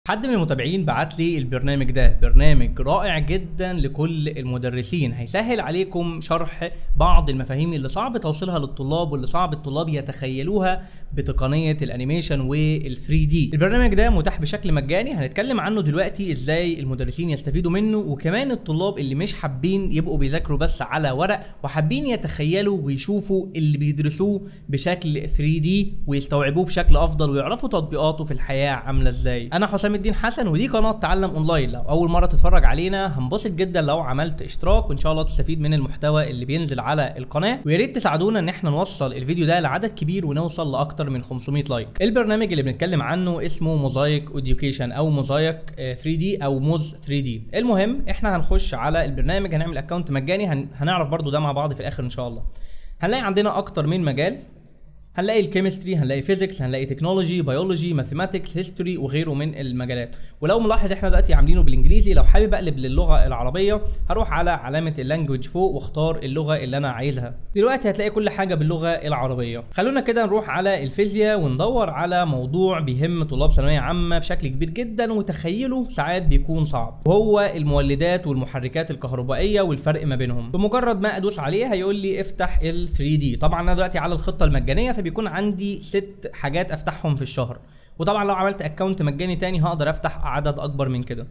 حد من المتابعين بعت لي البرنامج ده برنامج رائع جدا لكل المدرسين هيسهل عليكم شرح بعض المفاهيم اللي صعب توصيلها للطلاب واللي صعب الطلاب يتخيلوها بتقنية الانيميشن وال 3 دي البرنامج ده متاح بشكل مجاني هنتكلم عنه دلوقتي ازاي المدرسين يستفيدوا منه وكمان الطلاب اللي مش حابين يبقوا بيذاكروا بس على ورق وحابين يتخيلوا ويشوفوا اللي بيدرسوه بشكل 3 دي ويستوعبوه بشكل افضل ويعرفوا تطبيقاته في الحياة عاملة ازاي انا حسام الدين حسن ودي قناه تعلم اونلاين لو اول مره تتفرج علينا هنبسط جدا لو عملت اشتراك وان شاء الله تستفيد من المحتوى اللي بينزل على القناه ويا ريت تساعدونا ان احنا نوصل الفيديو ده لعدد كبير ونوصل لاكتر من 500 لايك البرنامج اللي بنتكلم عنه اسمه موزايك اوديوكيشن او موزايك 3 دي او موز 3 دي المهم احنا هنخش على البرنامج هنعمل اكونت مجاني هن... هنعرف برضو ده مع بعض في الاخر ان شاء الله هنلاقي عندنا اكتر من مجال هنلاقي الكيمستري هنلاقي فيزيكس هنلاقي تكنولوجي بيولوجي ماثيماتكس هيستوري وغيره من المجالات ولو ملاحظ احنا دلوقتي عاملينه بالانجليزي لو حابب اقلب للغه العربيه هروح على علامه اللانجوج فوق واختار اللغه اللي انا عايزها دلوقتي هتلاقي كل حاجه باللغه العربيه خلونا كده نروح على الفيزياء وندور على موضوع بيهم طلاب ثانويه عامه بشكل كبير جدا وتخيله ساعات بيكون صعب وهو المولدات والمحركات الكهربائيه والفرق ما بينهم بمجرد ما ادوس عليه هيقول لي افتح ال 3 دي طبعا انا دلوقتي على الخطه المجانيه فبيكون عندي ست حاجات افتحهم في الشهر وطبعا لو عملت اكونت مجاني تاني هقدر افتح عدد اكبر من كده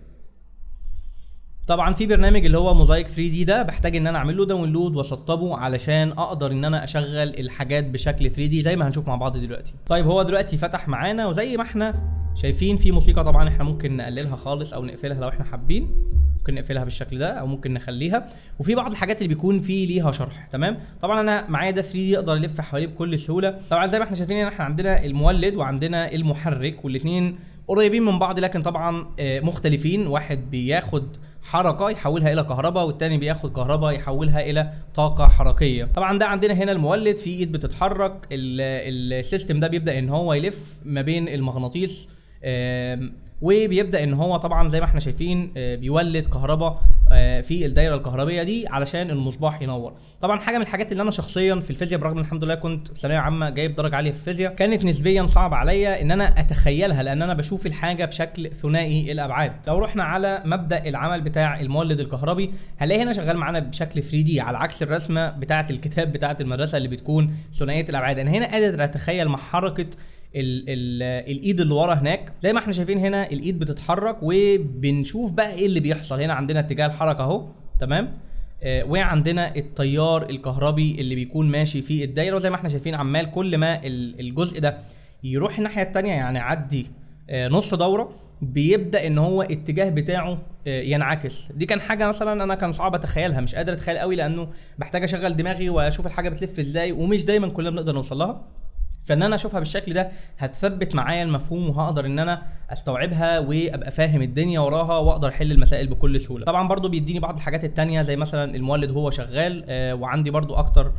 طبعا في برنامج اللي هو موزايك 3 دي ده بحتاج ان انا اعمل له داونلود واسطبه علشان اقدر ان انا اشغل الحاجات بشكل 3 دي زي ما هنشوف مع بعض دلوقتي طيب هو دلوقتي فتح معانا وزي ما احنا شايفين في موسيقى طبعا احنا ممكن نقللها خالص او نقفلها لو احنا حابين ممكن نقفلها بالشكل ده او ممكن نخليها وفي بعض الحاجات اللي بيكون في ليها شرح تمام طبعا انا معايا ده 3 دي اقدر الف حواليه بكل سهوله طبعا زي ما احنا شايفين احنا عندنا المولد وعندنا المحرك والاثنين قريبين من بعض لكن طبعا مختلفين واحد بياخد حركه يحولها الى كهرباء والتاني بياخد كهرباء يحولها الى طاقه حركيه طبعا ده عندنا هنا المولد في ايد بتتحرك السيستم ده بيبدا ان هو يلف ما بين المغناطيس وبيبدا ان هو طبعا زي ما احنا شايفين بيولد كهرباء في الدايره الكهربيه دي علشان المصباح ينور طبعا حاجه من الحاجات اللي انا شخصيا في الفيزياء برغم ان الحمد لله كنت في ثانويه عامه جايب درجه عاليه في الفيزياء كانت نسبيا صعب عليا ان انا اتخيلها لان انا بشوف الحاجه بشكل ثنائي الابعاد لو رحنا على مبدا العمل بتاع المولد الكهربي هنلاقي هنا شغال معانا بشكل 3 دي على عكس الرسمه بتاعه الكتاب بتاعه المدرسه اللي بتكون ثنائيه الابعاد انا هنا قادر اتخيل مع حركه ال ال الايد اللي ورا هناك زي ما احنا شايفين هنا الايد بتتحرك وبنشوف بقى ايه اللي بيحصل هنا عندنا اتجاه الحركه اهو تمام آه وعندنا التيار الكهربي اللي بيكون ماشي في الدايره وزي ما احنا شايفين عمال كل ما الجزء ده يروح الناحيه الثانيه يعني يعدي آه نص دوره بيبدا ان هو اتجاه بتاعه ينعكس دي كان حاجه مثلا انا كان صعب اتخيلها مش قادر اتخيل قوي لانه بحتاج اشغل دماغي واشوف الحاجه بتلف ازاي ومش دايما كلنا بنقدر نوصل لها فان انا اشوفها بالشكل ده هتثبت معايا المفهوم وهقدر ان انا استوعبها وابقى فاهم الدنيا وراها واقدر احل المسائل بكل سهوله طبعا برضو بيديني بعض الحاجات التانية زي مثلا المولد هو شغال آه وعندي برضو اكتر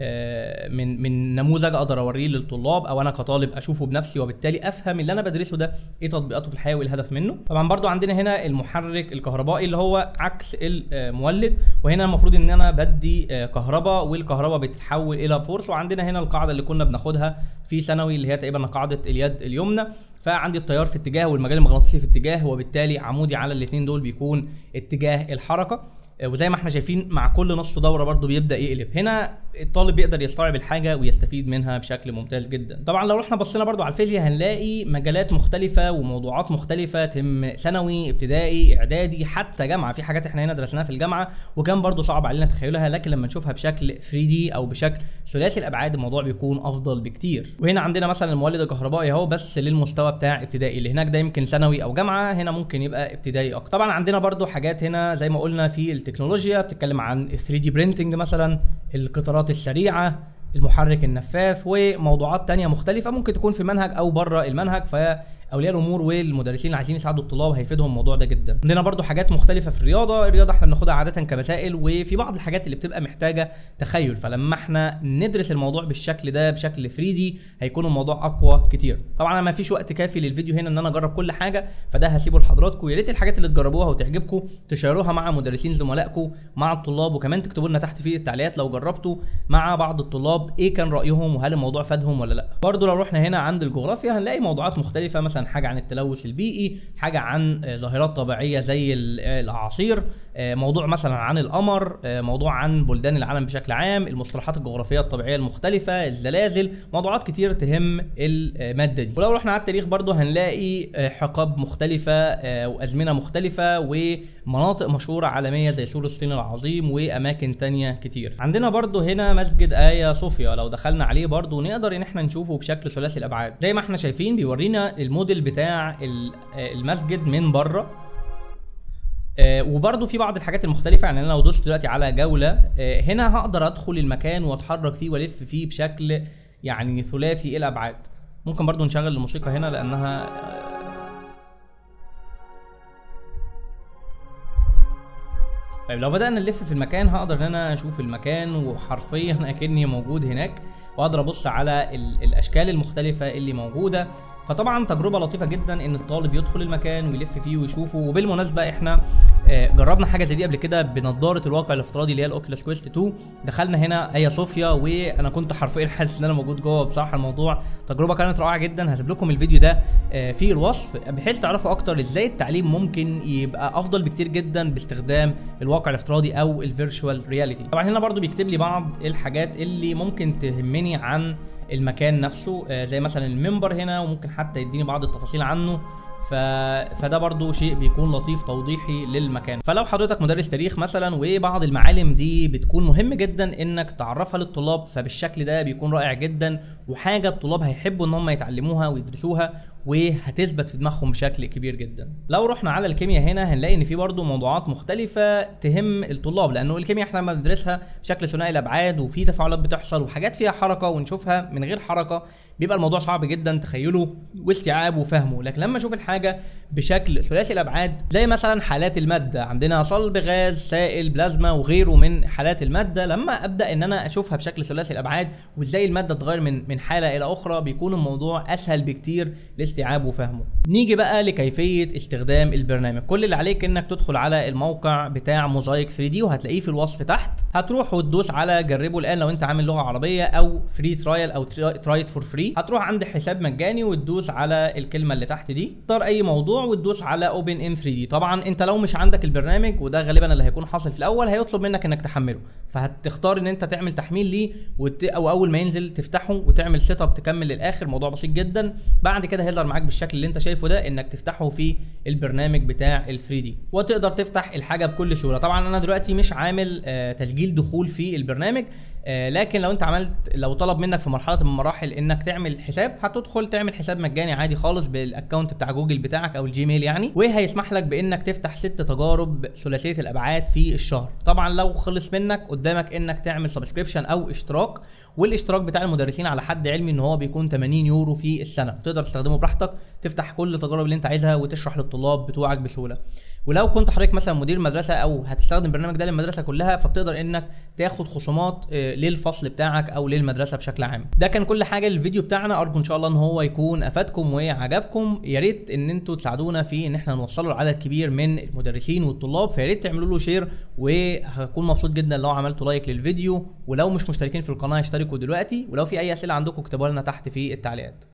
آه من من نموذج اقدر اوريه للطلاب او انا كطالب اشوفه بنفسي وبالتالي افهم اللي انا بدرسه ده ايه تطبيقاته في الحياه والهدف منه طبعا برضو عندنا هنا المحرك الكهربائي اللي هو عكس المولد وهنا المفروض ان انا بدي آه كهرباء والكهرباء بتتحول الى فورس وعندنا هنا القاعده اللي كنا بناخدها في ثانوي اللي هي تقريبا قاعده اليد اليمنى فعندي التيار في اتجاه والمجال المغناطيسي في اتجاه وبالتالي عمودي على الاثنين دول بيكون اتجاه الحركه وزي ما احنا شايفين مع كل نصف دوره برضو بيبدا يقلب هنا الطالب بيقدر يستوعب الحاجه ويستفيد منها بشكل ممتاز جدا طبعا لو رحنا بصينا برضو على الفيزياء هنلاقي مجالات مختلفه وموضوعات مختلفه تم ثانوي ابتدائي اعدادي حتى جامعه في حاجات احنا هنا درسناها في الجامعه وكان برضو صعب علينا تخيلها لكن لما نشوفها بشكل 3 دي او بشكل ثلاثي الابعاد الموضوع بيكون افضل بكتير وهنا عندنا مثلا المولد الكهربائي اهو بس للمستوى بتاع ابتدائي اللي هناك ده يمكن ثانوي او جامعه هنا ممكن يبقى ابتدائي اكتر طبعا عندنا برضو حاجات هنا زي ما قلنا في التكنولوجيا بتتكلم عن 3 دي برينتنج مثلا القطارات السريعه المحرك النفاث وموضوعات تانية مختلفة ممكن تكون في المنهج أو بره المنهج فأولياء الأمور والمدرسين اللي عايزين يساعدوا الطلاب هيفيدهم الموضوع ده جدا. عندنا برضو حاجات مختلفة في الرياضة، الرياضة احنا بناخدها عادة كمسائل وفي بعض الحاجات اللي بتبقى محتاجة تخيل فلما احنا ندرس الموضوع بالشكل ده بشكل 3 دي هيكون الموضوع أقوى كتير. طبعا أنا ما فيش وقت كافي للفيديو هنا إن أنا أجرب كل حاجة فده هسيبه لحضراتكم يا ريت الحاجات اللي تجربوها وتعجبكم تشيروها مع مدرسين زملائكم مع الطلاب وكمان تكتبوا لنا تحت في التعليقات لو جربتوا مع بعض الطلاب ايه كان رأيهم وهل الموضوع فادهم ولا لا. برضو لو رحنا هنا عند الجغرافيا هنلاقي موضوعات مختلفة مثلا مثلا حاجه عن التلوث البيئي حاجه عن آه، ظاهرات طبيعيه زي ال- آه، الاعاصير آه، موضوع مثلا عن القمر آه، موضوع عن بلدان العالم بشكل عام المصطلحات الجغرافيه الطبيعيه المختلفه الزلازل موضوعات كتير تهم الماده دي ولو رحنا على التاريخ برضو هنلاقي آه، حقب مختلفه آه، وازمنه مختلفه ومناطق مشهوره عالميه زي سور الصين العظيم واماكن تانية كتير عندنا برضو هنا مسجد ايا صوفيا لو دخلنا عليه برضو نقدر ان احنا نشوفه بشكل ثلاثي الابعاد زي ما احنا شايفين بيورينا الموديل بتاع ال- آه، المسجد من بره آه، وبرضه في بعض الحاجات المختلفة يعني انا لو دوست دلوقتي على جولة آه، هنا هقدر ادخل المكان واتحرك فيه والف فيه بشكل يعني ثلاثي الابعاد ممكن برضه نشغل الموسيقى هنا لانها آه، طيب لو بدأنا نلف في المكان هقدر ان انا اشوف المكان وحرفيا اكني موجود هناك واقدر ابص على ال- الاشكال المختلفة اللي موجودة فطبعا تجربة لطيفة جدا ان الطالب يدخل المكان ويلف فيه ويشوفه وبالمناسبة احنا آه، جربنا حاجة زي دي قبل كده بنضارة الواقع الافتراضي اللي هي الاوكيلاس كويست 2 دخلنا هنا ايا صوفيا وانا كنت حرفيا حاسس ان انا موجود جوه بصراحة الموضوع تجربة كانت رائعة جدا هسيب لكم الفيديو ده آه، في الوصف بحيث تعرفوا اكتر ازاي التعليم ممكن يبقى افضل بكتير جدا باستخدام الواقع الافتراضي او الفيرتشوال رياليتي طبعا هنا برضو بيكتب لي بعض الحاجات اللي ممكن تهمني عن المكان نفسه آه، زي مثلا المنبر هنا وممكن حتى يديني بعض التفاصيل عنه ف... فده برضو شيء بيكون لطيف توضيحي للمكان فلو حضرتك مدرس تاريخ مثلا وبعض المعالم دي بتكون مهم جدا انك تعرفها للطلاب فبالشكل ده بيكون رائع جدا وحاجه الطلاب هيحبوا ان هم يتعلموها ويدرسوها وهتثبت في دماغهم بشكل كبير جدا لو رحنا على الكيمياء هنا هنلاقي ان في برضو موضوعات مختلفه تهم الطلاب لانه الكيمياء احنا لما بندرسها بشكل ثنائي الابعاد وفي تفاعلات بتحصل وحاجات فيها حركه ونشوفها من غير حركه بيبقى الموضوع صعب جدا تخيله واستيعابه وفهمه لكن لما اشوف الحاجه بشكل ثلاثي الابعاد زي مثلا حالات الماده عندنا صلب غاز سائل بلازما وغيره من حالات الماده لما ابدا ان انا اشوفها بشكل ثلاثي الابعاد وازاي الماده تتغير من من حاله الى اخرى بيكون الموضوع اسهل بكتير لاستيعابه وفهمه نيجي بقى لكيفيه استخدام البرنامج كل اللي عليك انك تدخل على الموقع بتاع موزايك 3 دي وهتلاقيه في الوصف تحت هتروح وتدوس على جربه الان لو انت عامل لغه عربيه او فري ترايل او ترايت فور فري هتروح عند حساب مجاني وتدوس على الكلمه اللي تحت دي تختار اي موضوع وتدوس على اوبن ان 3 دي طبعا انت لو مش عندك البرنامج وده غالبا اللي هيكون حاصل في الاول هيطلب منك انك تحمله فهتختار ان انت تعمل تحميل ليه وت... او اول ما ينزل تفتحه وتعمل سيت اب تكمل للاخر موضوع بسيط جدا بعد كده هيظهر معاك بالشكل اللي انت شايفه ده انك تفتحه في البرنامج بتاع ال 3 دي وتقدر تفتح الحاجه بكل سهوله طبعا انا دلوقتي مش عامل آه تسجيل دخول في البرنامج آه لكن لو انت عملت لو طلب منك في مرحله من المراحل انك تعمل حساب هتدخل تعمل حساب مجاني عادي خالص بالاكونت بتاع جوجل بتاعك او الجيميل يعني وهيسمح لك بانك تفتح ست تجارب ثلاثيه الابعاد في الشهر طبعا لو خلص منك قدامك انك تعمل سبسكريبشن او اشتراك والاشتراك بتاع المدرسين على حد علمي ان هو بيكون 80 يورو في السنه تقدر تستخدمه براحتك تفتح كل التجارب اللي انت عايزها وتشرح للطلاب بتوعك بسهوله ولو كنت حضرتك مثلا مدير مدرسه او هتستخدم البرنامج ده للمدرسه كلها فبتقدر انك تاخد خصومات آه، للفصل بتاعك او للمدرسه بشكل عام ده كان كل حاجه للفيديو بتاعنا ارجو ان شاء الله ان هو يكون افادكم وعجبكم يا ريت ان انتوا تساعدونا في ان احنا نوصله لعدد كبير من المدرسين والطلاب فيا ريت تعملوا له شير وهكون مبسوط جدا لو عملتوا لايك للفيديو ولو مش مشتركين في القناه اشتركوا دلوقتي ولو في اي اسئله عندكم اكتبوها لنا تحت في التعليقات